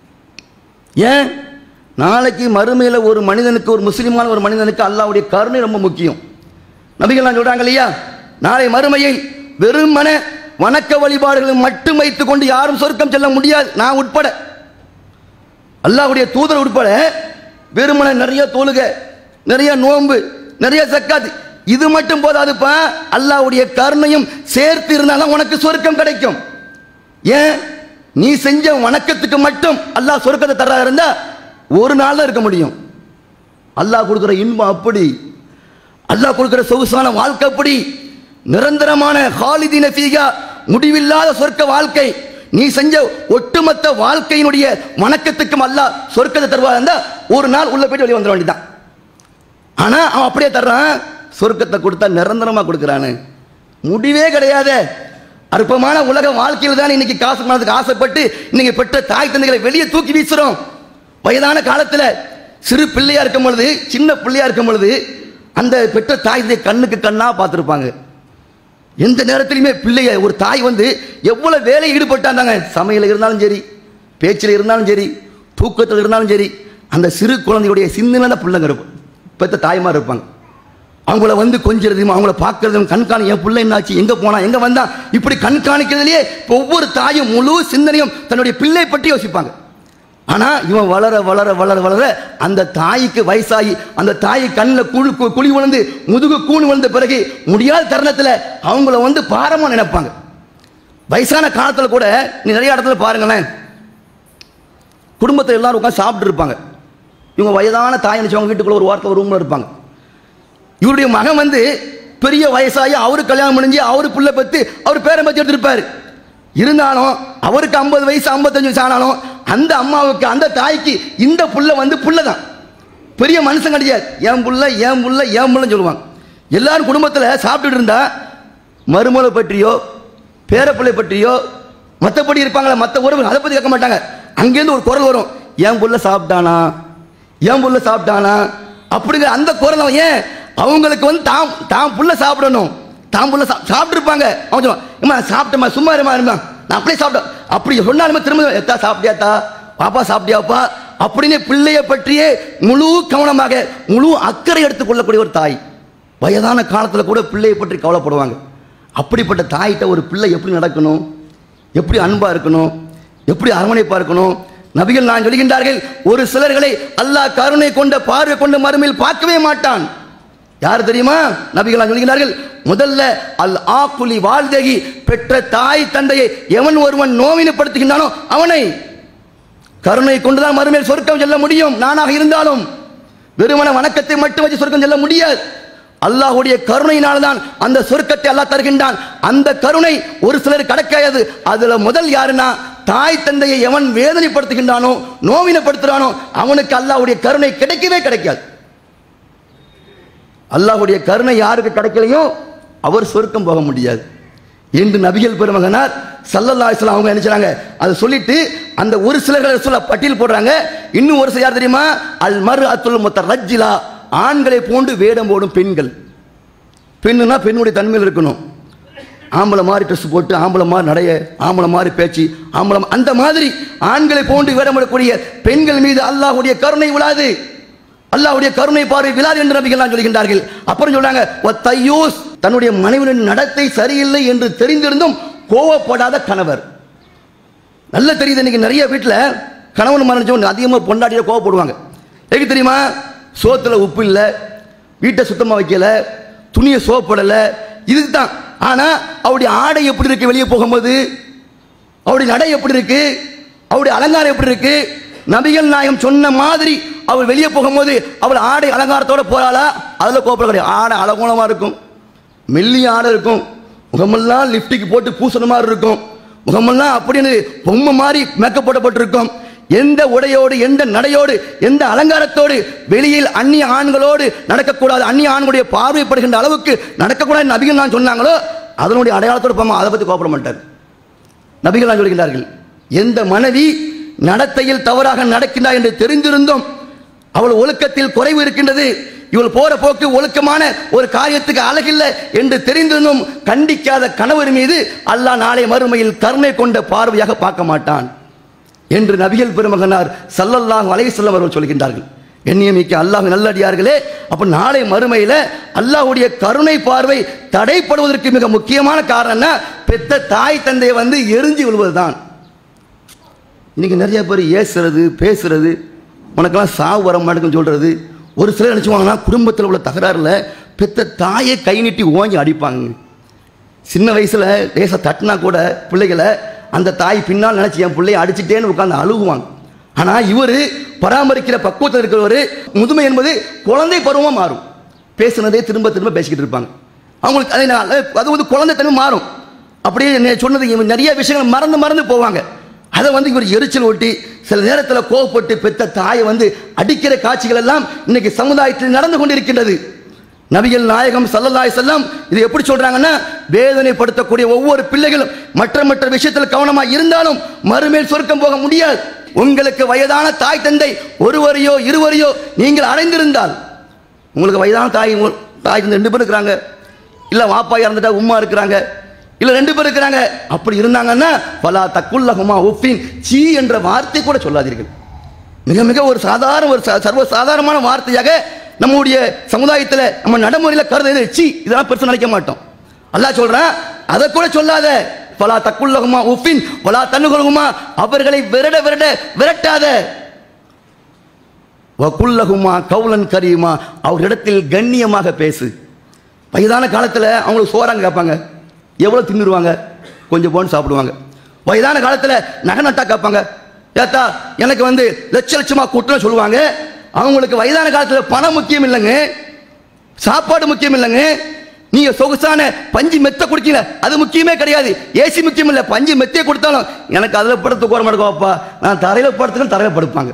ஏன் நாளைக்கு மறுமையில் ஒரு மனிதனுக்கு ஒரு முஸ்லிமான ஒரு மனிதனுக்கு அல்லாஹ்வுடைய கருணை ரொம்ப முக்கியம் நபிகள் சொல்றாங்க இல்லையா நாளை மறுமையில் வெறுமன வணக்க வழிபாடுகளை மட்டும் வைத்துக் கொண்டு யாரும் சொர்க்கம் செல்ல முடியாது நான் உட்பட அல்லாஹ்வுடைய தூதர் உட்பட வெறுமன நிறைய தொழுகை நிறைய நோன்பு நிறைய சக்காத்து இது மட்டும் போதாதுப்பா அல்லாஹ்வுடைய கருணையும் சேர்த்து இருந்தாலும் உனக்கு சொர்க்கம் கிடைக்கும் ஏன் நீ செஞ்ச வணக்கத்துக்கு மட்டும் அல்லாஹ் சொர்க்கத்தை தர்றா இருந்தா ஒரு நாள் தான் இருக்க முடியும் அல்லாஹ் கொடுக்குற இன்பம் அப்படி அல்லாஹ் கொடுக்குற சொகுசான வாழ்க்கை அப்படி நிரந்தரமான ஹாலிதீன ஃபீகா முடிவில்லாத சொர்க்க வாழ்க்கை நீ செஞ்ச ஒட்டுமொத்த வாழ்க்கையினுடைய வணக்கத்துக்கும் அல்லாஹ் சொர்க்கத்தை தருவா இருந்தா ஒரு நாள் உள்ள போயிட்டு வெளியே வந்துட வேண்டியதான் ஆனா அவன் அப்படியே தர்றான் சொர்க்கத்தை கொடுத்தா நிரந்தரமா கொடுக்குறானு முடிவே கிடையாது அற்பமான உலக வாழ்க்கையில் தான் இன்னைக்கு காசு பணத்துக்கு ஆசைப்பட்டு இன்னைக்கு பெற்ற தாய் தந்தைகளை வெளியே தூக்கி வீசுறோம் வயதான காலத்துல சிறு பிள்ளையா இருக்கும் பொழுது சின்ன பிள்ளையா இருக்கும் பொழுது அந்த பெற்ற தாய் தந்தை கண்ணுக்கு கண்ணா பார்த்துருப்பாங்க எந்த நேரத்திலுமே பிள்ளைய ஒரு தாய் வந்து எவ்வளவு வேலை ஈடுபட்டாங்க சமையல் இருந்தாலும் சரி பேச்சில் இருந்தாலும் சரி தூக்கத்தில் இருந்தாலும் சரி அந்த சிறு குழந்தையுடைய சிந்தனை பிள்ளைங்க இருக்கும் பெற்ற தாய்மார் இருப்பாங்க அவங்கள வந்து கொஞ்சிறதும் அவங்கள பார்க்கறதும் கண்காணி என் பிள்ளை என்னாச்சு எங்க போனா எங்க வந்தா இப்படி கண்காணிக்கிறதுலயே இப்ப ஒவ்வொரு தாயும் முழு சிந்தனையும் தன்னுடைய பிள்ளை பற்றி யோசிப்பாங்க ஆனா இவன் வளர வளர வளர வளர அந்த தாய்க்கு வயசாகி அந்த தாய் கண்ணில் குழு கு- குழி விழுந்து முதுகு கூணு விழுந்த பிறகு முடியாத தருணத்துல அவங்கள வந்து பாரமா நினைப்பாங்க வயசான காலத்துல கூட நீ நிறைய இடத்துல பாருங்களேன் குடும்பத்தில் எல்லாரும் உட்காந்து சாப்பிட்டு இருப்பாங்க இவங்க வயதான தாய் நினைச்சவங்க வீட்டுக்குள்ள ஒரு வாரத்தில் ஒரு ரூம்ல இருப்பாங்க இவருடைய மகன் வந்து பெரிய வயசாகி அவரு கல்யாணம் முடிஞ்சு அவரு புள்ள பெற்று அவர் பேரை பற்றி எடுத்திருப்பாரு இருந்தாலும் அவருக்கு ஐம்பது வயசு ஐம்பத்தஞ்சு வயசு ஆனாலும் அந்த அம்மாவுக்கு அந்த தாய்க்கு இந்த புள்ள வந்து புள்ள தான் பெரிய மனுஷன் கிடையாது என் புள்ள என் புள்ள என் புள்ளன்னு சொல்லுவாங்க எல்லாரும் குடும்பத்தில் சாப்பிட்டுட்டு இருந்தா மருமலை பற்றியோ பேரப்பிள்ளை பற்றியோ மற்றபடி இருப்பாங்களா மற்ற உறவு அதை பற்றி கேட்க மாட்டாங்க அங்கேருந்து ஒரு குரல் வரும் என் புள்ள சாப்பிட்டானா என் புள்ள சாப்பிட்டானா அப்படிங்கிற அந்த குரல் அவன் ஏன் அவங்களுக்கு வந்து தாம் தாம் புள்ள சாப்பிடணும் தாம் புள்ள சாப் சாப்பிட்டுருப்பாங்க அவன் சொல்லுவான் அம்மா சாப்பிட்டம்மா சும்மா இருமா இருந்தான் நான் அப்படியே சாப்பிட்டேன் அப்படி சொன்னாலுமே திரும்ப எத்தா சாப்பிட்டியாத்தா பாப்பா சாப்பிட்டியாப்பா அப்படின்னு பிள்ளையை பற்றியே முழு கவனமாக முழு அக்கறை எடுத்துக்கொள்ளக்கூடிய ஒரு தாய் வயதான காலத்தில் கூட பிள்ளையை பற்றி கவலைப்படுவாங்க அப்படிப்பட்ட தாயிட்ட ஒரு பிள்ளை எப்படி நடக்கணும் எப்படி அன்பா இருக்கணும் எப்படி அரவணைப்பா இருக்கணும் நபிகள் நான் சொல்கின்றார்கள் ஒரு சிலர்களை அல்லாஹ் கருணை கொண்ட பார்வை கொண்ட மறுமையில் பார்க்கவே மாட்டான் யார் தெரியுமா நபிகள் நான் சொல்கிறார்கள் முதல்ல அல் ஆக்குலி வாழ்தகி பெற்ற தாய் தந்தையை எவன் ஒருவன் நோவினப்படுத்துகின்றானோ அவனை கருணை கொண்டுதான் மறுமையில் சொர்க்கம் செல்ல முடியும் நானாக இருந்தாலும் வெறுமன வணக்கத்தை மட்டும் வச்சு சொர்க்கம் செல்ல முடியாது அல்லாஹ்வுடைய கருணையினால் தான் அந்த சொர்க்கத்தை அல்லாஹ் தருகின்றான் அந்த கருணை ஒரு சிலர் கடக்காது அதுல முதல் யாருன்னா தாய் தந்தையை எவன் வேதனைப்படுத்துகின்றானோ நோவினப்படுத்துறானோ அவனுக்கு அல்லாஹ்வுடைய கருணை கிடைக்கவே கிடைக்காது அல்லாஹ்வுடைய கருணை யாருக்கு கிடைக்கலையோ அவர் சொர்க்கம் போக முடியாது என்று நபிகள் பெருமகனார் சல்லல்லா இஸ்லாம் அவங்க நினைச்சாங்க அதை சொல்லிட்டு அந்த ஒரு சிலர்களை சொல்ல பட்டியல் போடுறாங்க இன்னும் ஒரு சிலர் யார் தெரியுமா அல் மறு அத்துல் மொத்த ரஜ்ஜிலா ஆண்களை போன்று வேடம் போடும் பெண்கள் பெண்ணுனா பெண்ணுடைய தன்மையில் இருக்கணும் ஆம்பளை மாதிரி ட்ரெஸ் போட்டு ஆம்பளை மாதிரி நடைய ஆம்பளை மாதிரி பேச்சு ஆம்பளை மா- அந்த மாதிரி ஆண்களை போன்று வேடமிடக்கூடிய பெண்கள் மீது அல்லாஹ்வுடைய கருணை விழாது அல்லாஹ்வுடைய கருணை பார்வை விழாது என்று நபிகள் சொல்கின்றார்கள் அப்புறம் சொல்றாங்க "ஒ தையூஸ் தன்னுடைய மனைவியின் நடத்தை சரியில்லை என்று தெரிந்திருந்தும் கோவப்படாத கணவர் நல்ல தெரியுது இன்னைக்கு நிறைய வீட்டில் கணவன் மனைவி அதிகமாக பொண்டாட்டியில் கோவப்படுவாங்க எதுக்கு தெரியுமா சோத்துல உப்பு இல்லை வீட்டை சுத்தமாக வைக்கல துணியை சோப்படலை இதுக்கு தான் ஆனால் அவருடைய ஆடை எப்படி இருக்கு வெளியே போகும்போது அவருடைய நடை எப்படி இருக்கு அவருடைய அலங்காரம் எப்படி இருக்கு நபிகள் நாயகம் சொன்ன மாதிரி அவள் வெளியே போகும்போது அவள் ஆடை அலங்காரத்தோட போறாளா அதில் கோப்பட கிடையாது ஆடை அலங்கோலமாக இருக்கும் மெல்லிய ஆடை இருக்கும் முகமெல்லாம் லிப்டிக் போட்டு பூசண மாதிரி இருக்கும் முகமெல்லாம் அப்படின்னு பொம்மை மாதிரி மேக்கப் போடப்பட்டிருக்கும் எந்த உடையோடு எந்த நடையோடு எந்த அலங்காரத்தோடு வெளியில் அந்நிய ஆண்களோடு நடக்கக்கூடாது அந்நிய ஆண்களுடைய பார்வைப்படுகின்ற அளவுக்கு நடக்கக்கூடாது நபிகள் நான் சொன்னாங்களோ அதனுடைய அடையாளத்தோடு போமா அதை பற்றி கோப்பட மாட்டார் நபிகள் நான் சொல்கிறார்கள் எந்த மனைவி நடத்தையில் தவறாக நடக்கின்றார் என்று தெரிந்திருந்தும் அவள் ஒழுக்கத்தில் குறைவு இருக்கின்றது இவள் போற போக்கு ஒழுக்கமான ஒரு காரியத்துக்கு அழகில்லை என்று தெரிந்திருந்தும் கண்டிக்காத கணவர் மீது அல்லாஹ் நாளை மறுமையில் கருணை கொண்ட பார்வையாக பார்க்க மாட்டான் என்று நபிகள் பெருமகனார் சல்லல்லாஹு அலைஹி வஸல்லம் அவர்கள் சொல்கின்றார்கள் எண்ணியமிக்க அல்லாஹ் நல்லடியார்களே அப்ப நாளை மறுமையில அல்லாஹ்வுடைய கருணை பார்வை தடைப்படுவதற்கு மிக முக்கியமான காரணம்னா பெத்த தாய் தந்தையை வந்து எரிஞ்சு விழுவதுதான் இன்னைக்கு நிறைய பேர் ஏசுறது பேசுறது உனக்கெல்லாம் சாவு வர மாட்டேங்குன்னு சொல்றது ஒரு சிலர் நினச்சுவாங்கன்னா குடும்பத்தில் உள்ள தகராறுல பெத்த தாயை கை நீட்டி ஓங்கி அடிப்பாங்க சின்ன வயசுல லேசா தட்டினா கூட பிள்ளைகளை அந்த தாய் பின்னால் நினைச்சு என் பிள்ளைய அடிச்சுட்டேன்னு உட்காந்து அழுகுவாங்க ஆனா இவர் பராமரிக்கிற பக்குவத்தில் இருக்கிறவர் முதுமை என்பது குழந்தை பருவமா மாறும் பேசுனதே திரும்ப திரும்ப பேசிக்கிட்டு இருப்பாங்க அவங்களுக்கு அதை நான் அது வந்து குழந்தை தன்மை மாறும் அப்படியே என்ன சொன்னது இவன் நிறைய விஷயங்கள் மறந்து மறந்து போவாங்க அதை வந்து இவர் எரிச்சல் ஒட்டி சில நேரத்தில் கோவப்பட்டு பெத்த தாயை வந்து அடிக்கிற காட்சிகள் எல்லாம் இன்னைக்கு சமுதாயத்தில் நடந்து கொண்டிருக்கின்றது நபிகள் நாயகம் சல்லல்லாஹு செல்லம் இது எப்படி சொல்றாங்கன்னா வேதனைப்படுத்தக்கூடிய ஒவ்வொரு பிள்ளைகளும் மற்ற மற்ற விஷயத்தில் கவனமா இருந்தாலும் மறுமேல் சொர்க்கம் போக முடியாது உங்களுக்கு வயதான தாய் தந்தை ஒருவரையோ இருவரையோ நீங்கள் அடைந்திருந்தால் உங்களுக்கு வயதான தாய் உங்க- தாய் தந்தை ரெண்டு பேர் இருக்கிறாங்க இல்ல வாப்பா இறந்துட்டா உம்மா இருக்கிறாங்க இல்ல ரெண்டு பேர் இருக்கிறாங்க அப்படி இருந்தாங்கன்னா பலா தக்குல்லஹுமா உஃபின் சீ என்ற வார்த்தை கூட சொல்லாதீர்கள் மிக மிக ஒரு சாதாரண ஒரு ச- சர்வ சாதாரணமான வார்த்தையாக நம்முடைய சமுதாயத்தில் நம்ம நடைமுறையில் கருது சி இதெல்லாம் பெருசு நினைக்க மாட்டோம் அல்லாஹ் சொல்றான் அதை கூட சொல்லாத பலா தக்குல்லகுமா உஃபின் பலா தன்னுகலுகுமா அவர்களை விரட விரட விரட்டாத வகுல்லகுமா கவுலன் கரியுமா அவரிடத்தில் கண்ணியமாக பேசு வயதான காலத்தில் அவங்களுக்கு சோறாங்க கேட்பாங்க எவ்வளோ தின்னுருவாங்க கொஞ்சம் போன்னு சாப்பிடுவாங்க வயதான காலத்தில் நகை நட்டா கேட்பாங்க ஏத்தா எனக்கு வந்து லட்ச லட்சமா கூட்டம் சொல்லுவாங்க அவங்களுக்கு வயதான காலத்தில் பணம் முக்கியம் இல்லைங்க சாப்பாடு முக்கியம் இல்லைங்க நீங்க சொகுசான பஞ்சு மெத்த குடிக்கல அது முக்கியமே கிடையாது ஏசி முக்கியம் இல்லை பஞ்சு மெத்தையை கொடுத்தாலும் எனக்கு அதில் படுத்து கோர மாட்டேங்கப்பா நான் தரையில் படுத்துக்க தரையில் படுப்பாங்க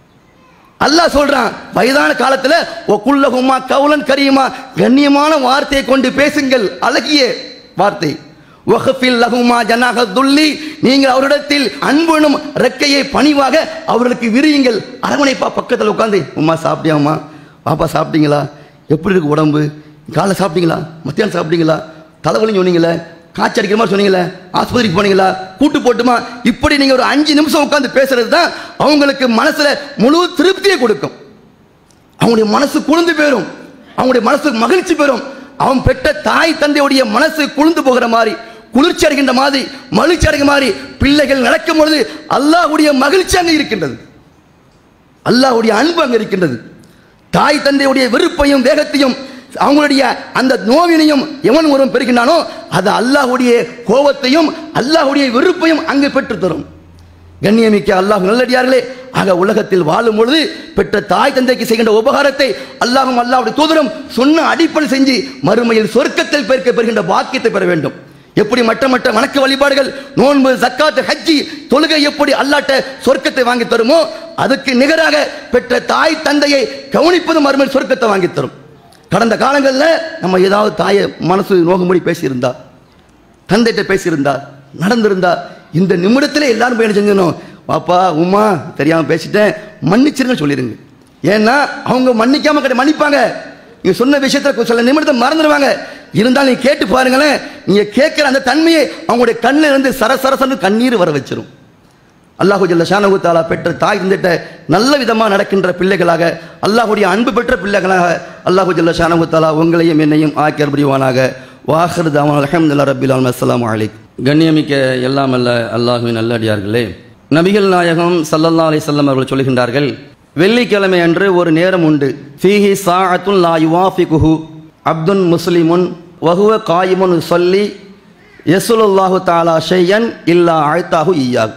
அல்லாஹ் சொல்றான் வயதான காலத்துல ஒக்குள்ளகுமா கவுலன் கரியுமா கண்ணியமான வார்த்தையை கொண்டு பேசுங்கள் அழகிய வார்த்தை வஹஃபில் லகுமா ஜனாக துல்லி நீங்கள் அவரிடத்தில் அன்புனும் ரெக்கையை பணிவாக அவர்களுக்கு விரியுங்கள் அரவணைப்பா பக்கத்தில் உட்காந்து உமா சாப்பிட்டியாம்மா பாப்பா சாப்பிட்டீங்களா எப்படி இருக்கு உடம்பு காலை சாப்பிட்டீங்களா மத்தியானம் சாப்பிட்டீங்களா தலைவலின்னு சொன்னீங்களே காய்ச்சல் அடிக்கிற மாதிரி சொன்னீங்களே ஆஸ்பத்திரிக்கு போனீங்களா கூட்டு போட்டுமா இப்படி நீங்க ஒரு அஞ்சு நிமிஷம் உட்காந்து பேசுறது தான் அவங்களுக்கு மனசுல முழு திருப்தியை கொடுக்கும் அவங்களுடைய மனசு குளிர்ந்து போயிடும் அவங்களுடைய மனசு மகிழ்ச்சி பெறும் அவன் பெற்ற தாய் தந்தையுடைய மனசு குளிர்ந்து போகிற மாதிரி குளிர்ச்சி அடைகின்ற மாதிரி மகிழ்ச்சி அடைகிற மாதிரி பிள்ளைகள் நடக்கும் பொழுது அல்லாஹ்வுடைய மகிழ்ச்சி அங்கே இருக்கின்றது அல்லாஹ்வுடைய அன்பு அங்கே இருக்கின்றது தாய் தந்தையுடைய வெறுப்பையும் வேகத்தையும் அவங்களுடைய அந்த நோவினையும் எவன் ஒருவன் பெறுகின்றானோ அது அல்லாஹ்வுடைய கோபத்தையும் அல்லாஹ்வுடைய வெறுப்பையும் அங்கே பெற்றுத் தரும் கண்ணியமிக்க அல்லாஹ் நல்லடியார்களே ஆக உலகத்தில் வாழும் பொழுது பெற்ற தாய் தந்தைக்கு செய்கின்ற உபகாரத்தை அல்லாஹும் அல்லாஹ்வுடைய தூதரும் சொன்ன அடிப்படை செஞ்சு மறுமையில் சொர்க்கத்தில் பெருக்க பெறுகின்ற பாக்கியத்தை பெற வேண்டும் எப்படி மற்ற மற்ற வணக்க வழிபாடுகள் நோன்பு ஜக்காத்து ஹஜ்ஜி தொழுகை எப்படி அல்லாட்ட சொர்க்கத்தை வாங்கி தருமோ அதுக்கு நிகராக பெற்ற தாய் தந்தையை கவனிப்பது மறுமையில் சொர்க்கத்தை வாங்கி தரும் கடந்த காலங்களில் நம்ம ஏதாவது தாயை மனசு நோகும்படி பேசியிருந்தா தந்தைகிட்ட பேசியிருந்தா நடந்திருந்தா இந்த நிமிடத்தில் எல்லாரும் போய் என்ன செஞ்சணும் பாப்பா உமா தெரியாம பேசிட்டேன் மன்னிச்சிருங்க சொல்லிருங்க ஏன்னா அவங்க மன்னிக்காம கிடையாது மன்னிப்பாங்க நீங்க சொன்ன விஷயத்துல சில நிமிடத்தை மறந்துடுவாங்க இருந்தாலும் நீங்க கேட்டு பாருங்களேன் நீங்க கேட்கிற அந்த தன்மையை அவங்களுடைய கண்ணில் இருந்து சரசரசன்னு கண்ணீர் வர வச்சிரும் அல்லாஹு ஜல்ல ஷானஹு தாலா பெற்ற தாய் தந்திட்ட நல்ல விதமாக நடக்கின்ற பிள்ளைகளாக அல்லாஹுடைய அன்பு பெற்ற பிள்ளைகளாக அல்லாஹு ஜல்ல ஷானஹு தாலா உங்களையும் என்னையும் ஆக்கியர் புரிவானாக வாஹர் தாவான் அலமதுல்லா ரபில் அஸ்லாம் அலைக் கண்ணியமிக்க எல்லாம் அல்ல அல்லாஹுவின் நல்லடியார்களே நபிகள் நாயகம் சல்லல்லா அலிசல்லம் அவர்கள் சொல்கின்றார்கள் வெள்ளிக்கிழமை அன்று ஒரு நேரம் உண்டு ஃபீஹி சாஅத்துன் லா யுவாஃபிகுஹு அப்துன் முஸ்லிமுன் வஹுவ காயிமுன் சொல்லி யசுலுல்லாஹு தாலா ஷையன் இல்லா அழ்த்தாஹு ஈயாக்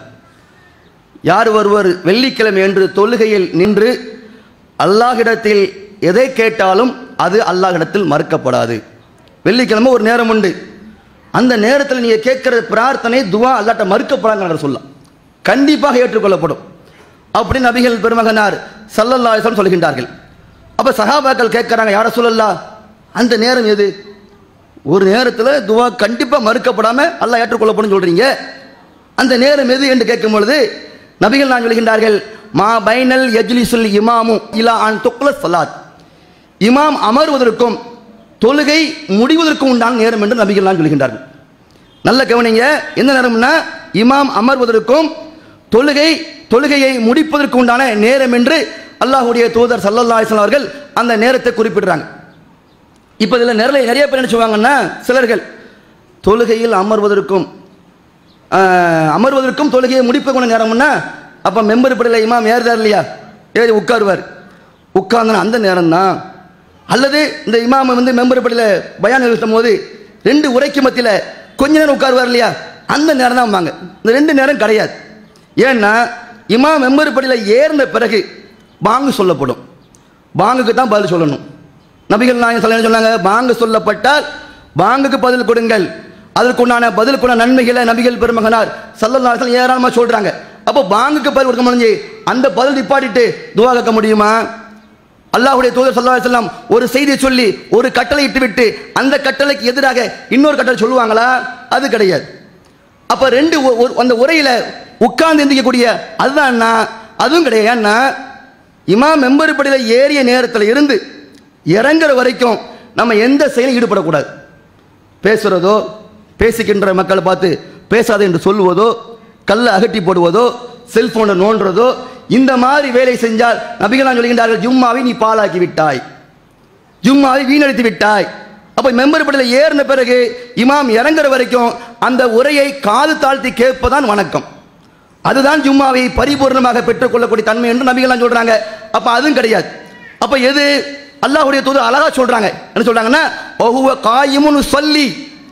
யார் ஒருவர் வெள்ளிக்கிழமை என்று தொழுகையில் நின்று அல்லாஹ்விடத்தில் எதை கேட்டாலும் அது அல்லாஹ்விடத்தில் மறுக்கப்படாது வெள்ளிக்கிழமை ஒரு நேரம் உண்டு அந்த நேரத்தில் நீங்கள் கேட்கிற பிரார்த்தனை துவா அல்லாட்ட மறுக்கப்படாங்க சொல்லலாம் கண்டிப்பாக ஏற்றுக்கொள்ளப்படும் அப்படி நபிகள் பெருமகனார் சல்லல்லா அலிஸ்லாம் சொல்கின்றார்கள் அப்போ சஹாபாக்கள் கேட்குறாங்க யார சொல்லல்லா அந்த நேரம் எது ஒரு நேரத்தில் துவா கண்டிப்பாக மறுக்கப்படாமல் அல்லாஹ் ஏற்றுக்கொள்ளப்படும் சொல்கிறீங்க அந்த நேரம் எது என்று கேட்கும் பொழுது நபிகள் நான் சொல்கின்றார்கள் மா பைனல் யஜ்லிசுல் இமாமு இலா அன் துக்ல சலாத் இமாம் அமர்வதற்கும் தொழுகை முடிவதற்கும் உண்டான நேரம் என்று நபிகள் நான் சொல்கின்றார்கள் நல்ல கவனிங்க எந்த நேரம்னா இமாம் அமர்வதற்கும் தொழுகை தொழுகையை முடிப்பதற்கு உண்டான நேரம் என்று அல்லாஹ்வுடைய தூதர் சல்லல்லா அலிஸ்லாம் அவர்கள் அந்த நேரத்தை குறிப்பிடுறாங்க இப்போ இதில் நிறைய நிறைய பேர் என்ன சொல்லுவாங்கன்னா சிலர்கள் தொழுகையில் அமர்வதற்கும் ஆஹ், அமர்வதற்கும் தொழுகையை முடிப்பதற்குள்ள நேரம்னா அப்போ மெம்பர் படியில் இமாம் ஏறுதார் இல்லையா ஏறி உட்காருவார் உட்கார்ந்தன அந்த நேரம் தான் அல்லது இந்த இமாம் வந்து மெம்பர் படியில் பயான் நிறுத்தும் போது ரெண்டு உரைக்கு மத்தியில் கொஞ்ச நேரம் உட்காருவார் இல்லையா அந்த நேரம் தான் வாங்க இந்த ரெண்டு நேரம் கிடையாது ஏன்னா இமாம் மெம்பர் படியில் ஏறின பிறகு பாங்கு சொல்லப்படும் பாங்குக்கு தான் பதில் சொல்லணும் நபிகள் நாயகம் சொல்ல சொன்னாங்க பாங்கு சொல்லப்பட்டால் பாங்குக்கு பதில் கொடுங்கள் அதற்குண்டான பதிலுக்குண்டான நன்மைகளை நபிகள் பெருமகனார் சல்லல்லாஹு ஏராளமாக சொல்றாங்க அப்போ பாங்குக்கு பதில் கொடுக்க முடிஞ்சு அந்த பதில் நிப்பாட்டிட்டு துவா கேட்க முடியுமா அல்லாஹ்வுடைய தூதர் ஸல்லல்லாஹு அலைஹி வஸல்லம் ஒரு செய்தியை சொல்லி ஒரு கட்டளை இட்டு விட்டு அந்த கட்டளைக்கு எதிராக இன்னொரு கட்டளை சொல்லுவாங்களா அது கிடையாது அப்ப ரெண்டு ஒ- ஒரு- அந்த உரையில உட்கார்ந்து எந்திக்கக்கூடிய அதுதான்னா அதுவும் கிடையாது ஏன்னா இமாம் மெம்பர் படியில் ஏறிய நேரத்தில் இருந்து இறங்குற வரைக்கும் நம்ம எந்த செயலும் ஈடுபடக்கூடாது பேசுறதோ பேசிக்கின்ற மக்களை பார்த்து பேசாதே என்று சொல்லுவதோ கல்லை அகட்டி போடுவதோ செல்போனை நோண்டுறதோ இந்த மாதிரி வேலை செஞ்சால் நபிகளான் சொல்கின்றார்கள் ஜும்மாவை நீ பாழாக்கி விட்டாய் ஜும்மாவை வீணடித்து விட்டாய் அப்ப மெம்பர் படியில் ஏறின பிறகு இமாம் இறங்குற வரைக்கும் அந்த உரையை காது தாழ்த்தி கேட்பதான் வணக்கம் அதுதான் ஜும்மாவை பரிபூர்ணமாக பெற்றுக்கொள்ளக்கூடிய தன்மை என்று நபிகளான் சொல்றாங்க அப்ப அதுவும் கிடையாது அப்ப எது அல்லாஹ்வுடைய தூதர் அழகா சொல்றாங்க என்ன சொல்றாங்கன்னா ஒஹுவ காயிமுன் சொல்லி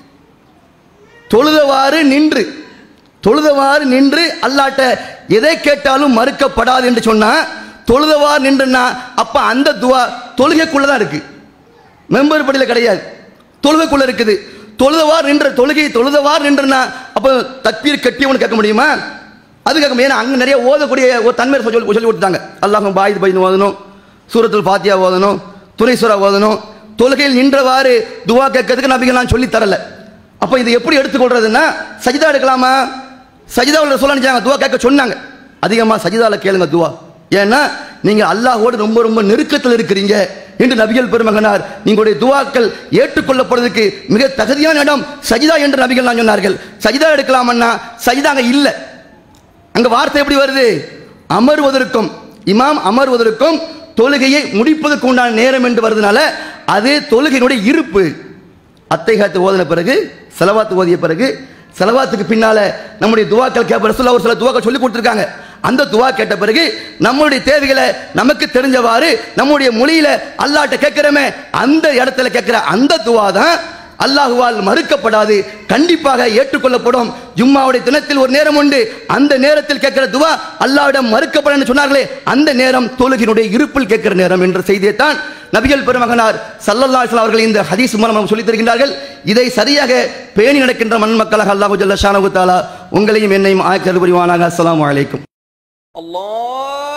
தொழுதவாறு நின்று தொழுதவாறு நின்று அல்லாட்ட எதை கேட்டாலும் மறுக்கப்படாது என்று சொன்னா தொழுதவாறு நின்றுன்னா அப்ப அந்த துவா தொழுகைக்குள்ள தான் இருக்கு மெம்பர் படியில் கிடையாது தொழுகைக்குள்ள இருக்குது தொழுதவார் நின்ற தொழுகை தொழுதவார் நின்றுனா அப்போ தக்பீர் கட்டியவனு கேட்க முடியுமா அது கேட்க முடியும் ஏன்னா அங்கே நிறைய ஓதக்கூடிய ஒரு தன்மை சொல்லி சொல்லி கொடுத்தாங்க அல்லாஹ் பாயுது பையன் ஓதணும் சூரத்துல் பாத்தியா ஓதணும் துணை சூரா ஓதணும் தொழுகையில் நின்றவாறு துவா கேட்கறதுக்கு நபிகள் நான் சொல்லி தரல அப்போ இது எப்படி எடுத்துக்கொள்றதுன்னா சஜிதா எடுக்கலாமா சஜிதாவில் சொல்ல நினைச்சாங்க துவா கேட்க சொன்னாங்க அதிகமாக சஜிதாவில் கேளுங்க துவா ஏன்னா நீங்க அல்லாஹ்வோடு ரொம்ப ரொம்ப நெருக்கத்தில் இருக்கிறீங்க என்று நபிகள் பெருமகனார் நீங்களுடைய துவாக்கள் ஏற்றுக்கொள்ளப்படுவதற்கு மிக தகுதியான இடம் சஜிதா என்று நபிகள் நான் சொன்னார்கள் சஜிதா எடுக்கலாமன்னா சஜிதா அங்க இல்லை அங்க வார்த்தை எப்படி வருது அமர்வதற்கும் இமாம் அமர்வதற்கும் தொழுகையை முடிப்பதற்கு உண்டான நேரம் என்று வருதுனால அது தொழுகையினுடைய இருப்பு அத்தைகாத்து ஓதின பிறகு செலவாத்து ஓதிய பிறகு செலவாத்துக்கு பின்னால நம்முடைய துவாக்கள் கேட்ப ரசூல்லா ஒரு சில துவாக்கள் சொல்லி கொடுத்துருக்காங்க அந்த துவா கேட்ட பிறகு நம்மளுடைய தேவைகளை நமக்கு தெரிஞ்சவாறு நம்முடைய மொழியில அல்லாட்ட கேட்கிறோமே அந்த இடத்துல கேட்கிற அந்த துவா தான் அல்லாஹுவால் மறுக்கப்படாது கண்டிப்பாக ஏற்றுக்கொள்ளப்படும் ஜும்மாவுடைய தினத்தில் ஒரு நேரம் உண்டு அந்த நேரத்தில் கேட்கிற துவா அல்லாவிடம் மறுக்கப்படும் சொன்னார்களே அந்த நேரம் தொழுகினுடைய இருப்பில் கேட்கிற நேரம் என்ற செய்தியைத்தான் நபிகள் பெருமகனார் சல்லல்லா அலிஸ்லாம் அவர்கள் இந்த ஹதீஸ் மூலம் நமக்கு சொல்லித் தருகின்றார்கள் இதை சரியாக பேணி நடக்கின்ற மண் மக்களாக அல்லாஹு ஜல்ல ஷானு தாலா உங்களையும் என்னையும் ஆய்க்கல் புரிவானாக அஸ்ஸலாமு அலைக்கும் الله